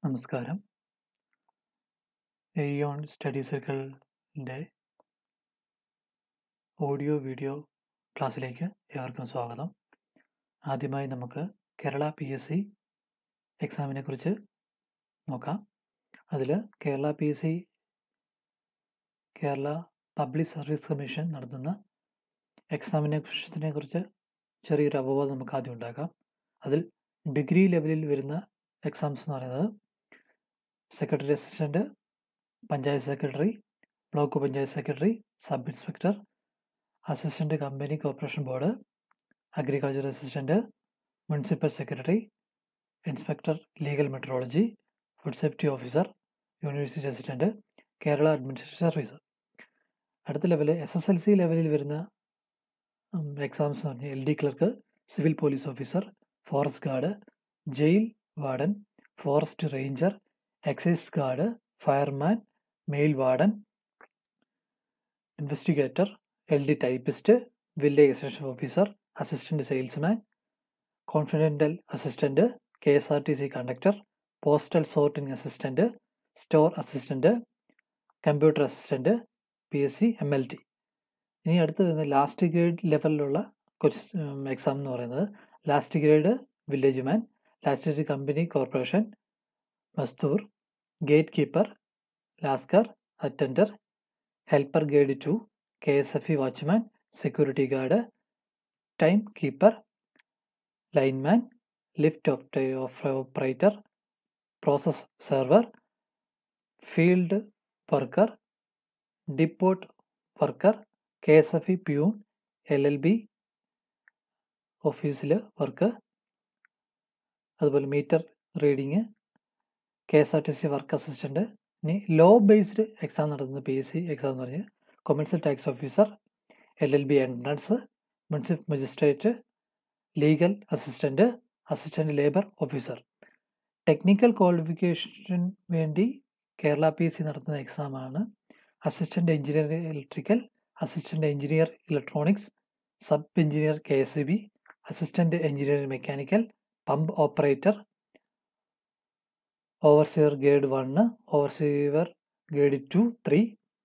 നമസ്കാരം Aeon study സർക്കിളിൻ്റെ audio video ക്ലാസ്സിലേക്ക് ഏവർക്കും സ്വാഗതം ആദ്യമായി നമുക്ക് കേരള പി എസ് സി എക്സാമിനെ കുറിച്ച് നോക്കാം അതിൽ Kerala P S C Kerala public service commission നടത്തുന്ന എക്സാമിനെ കുറിച്ചതിനെ കുറിച്ച് ചെറിയൊരു അവബോധം നമുക്ക് ആദ്യം ഉണ്ടാക്കാം അതിൽ ഡിഗ്രി ലെവലിൽ വരുന്ന എക്സാംസ് എന്ന് പറയുന്നത് secretary assistant panchayat secretary block panchayat secretary sub inspector assistant company corporation board agriculture assistant municipal secretary inspector legal metrology food safety officer university assistant Kerala administration service അടുത്ത level S S L C ലെവലിൽ വരുന്ന exams എന്ന് പറഞ്ഞാൽ L D clerk civil police officer forest guard jail warden forest ranger excise guard fireman male warden investigator L D typist village extension officer assistant salesman കോൺഫിഡൻറ്റൽ assistant K S R T C conductor postal sorting assistant store assistant computer assistant P S C M L T ഇനി അടുത്ത് വരുന്ന last grade ലെവലിലുള്ള കുറച്ച് exam എന്ന് പറയുന്നത് last grade village man last grade company corporation മസ്തൂർ gate keeper ലാസ്കർ attender helper guide two K S F E watchman security guard time keeper lineman lift of operator process server field worker depot worker K S F E peon L L B ഓഫീസിൽ work അതുപോലെ meter reading K S R T C work assistant ഇനി law based exam നടത്തുന്ന P S C exam എന്ന് പറഞ്ഞാൽ commercial tax officer L L B entrance municipal magistrate legal assistant assistant labour officer technical qualification വേണ്ടി Kerala P S C നടത്തുന്ന എക്സാമാണ് assistant engineer electrical assistant engineer electronics sub engineer K S B assistant engineer mechanical pump operator overseer grade one overseer grade two three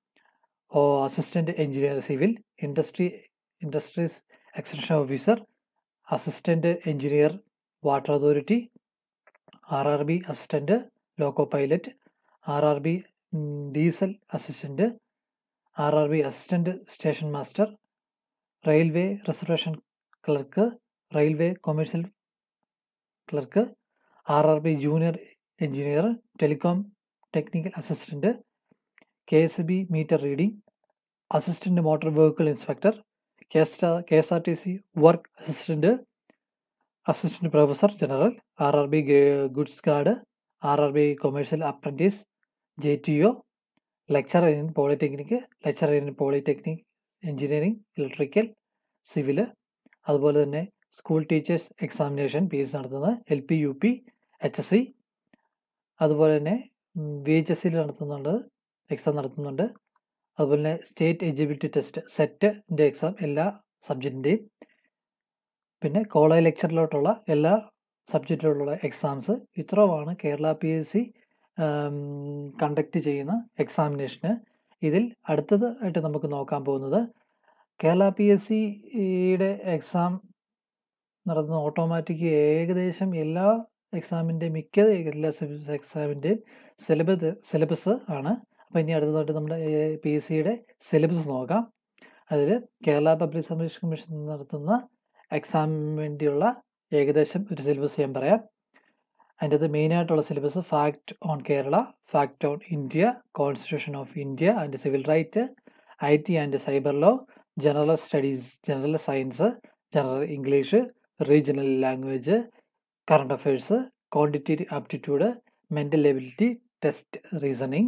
O assistant engineer civil industry industries extension officer assistant engineer water authority R R B assistant loco pilot R R B diesel assistant R R B assistant station master railway reservation clerk railway commercial clerk R R B junior engineer telecom technical assistant K S B meter reading assistant motor vehicle inspector K S K S R T C work assistant assistant professor general R R B goods guard R R B commercial apprentice J T O lecturer in polytechnic lecturer in polytechnic engineering electrical civil അതുപോലെ തന്നെ school teachers examination P S നടത്തുന്നത് L P U P H S C അതുപോലെ തന്നെ V H S സിയിൽ നടത്തുന്നുണ്ട് exam നടത്തുന്നുണ്ട് അതുപോലെ തന്നെ സ്റ്റേറ്റ് എലിജിബിലിറ്റി ടെസ്റ്റ് സെറ്റിൻ്റെ എക്സാം എല്ലാ സബ്ജക്റ്റിൻ്റെയും പിന്നെ കോളേജ് ലെക്ചറിലോട്ടുള്ള എല്ലാ സബ്ജക്റ്റിലുള്ള എക്സാംസ് ഇത്രയുമാണ് Kerala P S C conduct ചെയ്യുന്ന എക്സാമിനേഷന് ഇതിൽ അടുത്തത് ആയിട്ട് നമുക്ക് നോക്കാൻ പോകുന്നത് കേരള പി എസ് സിയുടെ എക്സാം നടത്തുന്ന ഓട്ടോമാറ്റിക് ഏകദേശം എല്ലാ എക്സാമിൻ്റെ മിക്ക എല്ലാ എക്സാമിൻ്റെയും സിലബസ് സിലബസ് ആണ് അപ്പോൾ ഇനി അടുത്തതായിട്ട് നമ്മുടെ പി എസ് സിയുടെ സിലബസ് നോക്കാം അതിൽ കേരള പബ്ലിക് സർവീസ് കമ്മീഷൻ നടത്തുന്ന എക്സാമിന് വേണ്ടിയുള്ള ഏകദേശം ഒരു സിലബസ് ഞാൻ പറയാം അതിൻ്റെ അത് മെയിനായിട്ടുള്ള syllabus fact on Kerala fact on India constitution of India and civil right I T and cyber law general studies general science general English regional language current affairs quantitative aptitude mental ability test reasoning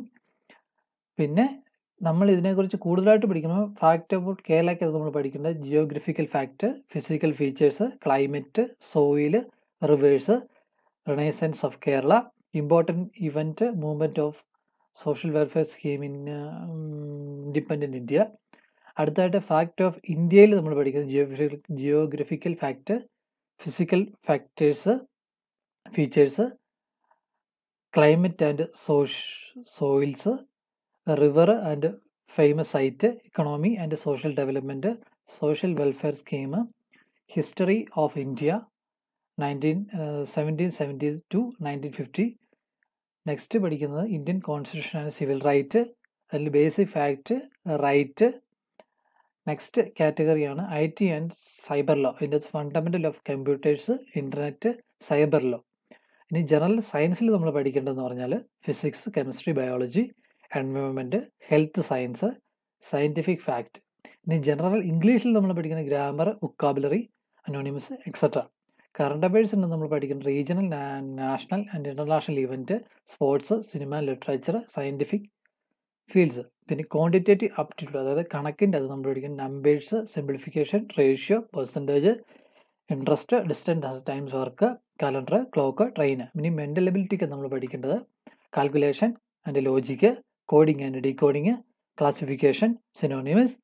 പിന്നെ നമ്മൾ ഇതിനെക്കുറിച്ച് കൂടുതലായിട്ട് പഠിക്കുമ്പോൾ fact about കേരളയ്ക്ക് നമ്മൾ പഠിക്കേണ്ടത് geographical fact physical features climate soil rivers renaissance of Kerala important event movement of social welfare scheme in independent India അടുത്തായിട്ട് fact of ഇന്ത്യയിൽ നമ്മൾ പഠിക്കുന്നത് geographical geographical fact physical factors features climate and soc soils river and famous site economy and social development social welfare scheme history of India nineteen seventeen seventy to nineteen fifty next പഠിക്കുന്നത് Indian constitution and civil right അതിൽ basic fact right next കാറ്റഗറിയാണ് I T and cyber law ഇതിൻ്റെ fundamental of computers internet cyber law ഇനി general സയൻസിൽ നമ്മൾ പഠിക്കേണ്ടതെന്ന് പറഞ്ഞാൽ physics chemistry biology environment health science scientific fact ഇനി ജനറൽ ഇംഗ്ലീഷിൽ നമ്മൾ പഠിക്കുന്ന grammar vocabulary anonymous etcetera current affairs ഉണ്ട് നമ്മൾ പഠിക്കുന്ന regional national and international event sports cinema literature scientific fields പിന്നെ ക്വാണ്ടിറ്റേറ്റീവ് ആപ്റ്റിറ്റ്യൂഡ് അതായത് കണക്കിൻ്റെ അത് നമ്മൾ പഠിക്കുന്ന numbers simplification ratio percentage interest distance times work calendar clock train ഇനി മെൻ്റൽ എബിലിറ്റിക്ക് നമ്മൾ പഠിക്കേണ്ടത് calculation and logic coding and decoding classification synonymous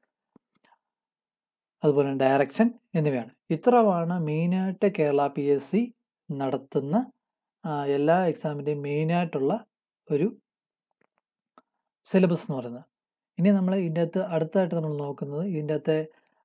അതുപോലെ ഡയറക്ഷൻ എന്നിവയാണ് ഇത്രമാണ് മെയിനായിട്ട് കേരള പി എസ് സി നടത്തുന്ന എല്ലാ എക്സാമിൻ്റെയും മെയിനായിട്ടുള്ള ഒരു സിലബസ് എന്ന് പറയുന്നത് ഇനി നമ്മൾ ഇതിൻ്റെ അകത്ത് അടുത്തായിട്ട് നമ്മൾ നോക്കുന്നത് ഇതിൻ്റെ അകത്തെ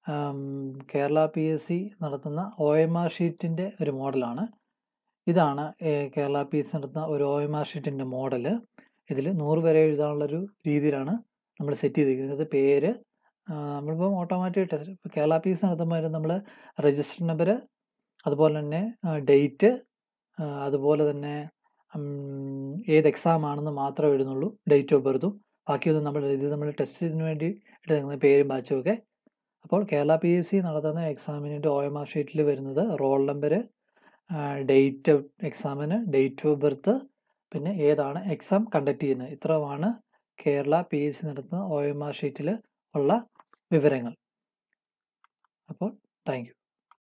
കേരള പി എസ് സി നടത്തുന്ന ഒ എം ആർ ഷീറ്റിൻ്റെ ഒരു മോഡലാണ് ഇതാണ് കേരള പി എസ് സി നടത്തുന്ന ഒരു ഒ എം ആർ ഷീറ്റിൻ്റെ മോഡൽ ഇതിൽ നൂറ് വരെ എഴുതാനുള്ളൊരു രീതിയിലാണ് നമ്മൾ സെറ്റ് ചെയ്തിരിക്കുന്നത് ഇതിനകത്ത് പേര് നമ്മളിപ്പം ഓട്ടോമാറ്റിക് ടെസ്റ്റ് ഇപ്പോൾ കേരള പി എസ് സി നടത്തുമ്പോൾ നമ്മൾ രജിസ്റ്റർ നമ്പർ അതുപോലെ തന്നെ ഡേറ്റ് അതുപോലെ തന്നെ ഏത് എക്സാം ആണെന്ന് മാത്രമേ എഴുതുന്നുള്ളൂ ഡേറ്റ് ഓഫ് ബർത്തും ബാക്കിയൊന്നും നമ്മൾ ഇത് നമ്മൾ ടെസ്റ്റിന് വേണ്ടി എടുക്കുന്ന പേരും ബാച്ചും ഒക്കെ അപ്പോൾ കേരള പി എസ് സി നടത്തുന്ന എക്സാമിൻ്റെ ഒ എം ആർ ഷീറ്റിൽ വരുന്നത് റോൾ നമ്പർ ഡേറ്റ് എക്സാമിന് ഡേറ്റ് ഓഫ് ബർത്ത് പിന്നെ ഏതാണ് എക്സാം കണ്ടക്ട് ചെയ്യുന്നത് ഇത്രമാണ് കേരള പി എസ് സി നടത്തുന്ന ഒ എം ആർ ഷീറ്റിൽ ഉള്ള വിവരങ്ങൾ അപ്പോൾ താങ്ക് യു